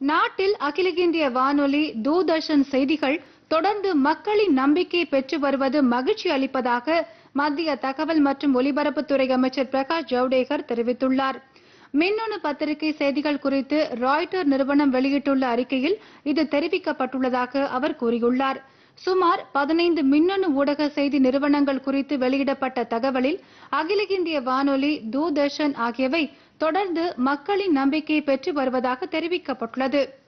நாட்டில் அகில இந்திய வானொலி தூர்தர்ஷன் செய்திகள் தொடர்ந்து மக்களின் நம்பிக்கை பெற்று வருவது மகிழ்ச்சி அளிப்பதாக மத்திய தகவல் மற்றும் ஒலிபரப்புத்துறை அமைச்சர் பிரகாஷ் ஜவடேகர் தெரிவித்துள்ளார் மின்னணு பத்திரிகை செய்திகள் குறித்து ராய்ட்டர் நிறுவனம் வெளியிட்டுள்ள அறிக்கையில் இது தெரிவிக்கப்பட்டுள்ளதாக அவர் கூறியுள்ளார் சுமார் பதினைந்து மின்னணு ஊடக செய்தி நிறுவனங்கள் குறித்து வெளியிடப்பட்ட தகவலில் அகில இந்திய வானொலி தூர்தர்ஷன் ஆகியவை தொடர்ந்து மக்களின் நம்பிக்கையை பெற்று வருவதாக தெரிவிக்கப்பட்டுள்ளது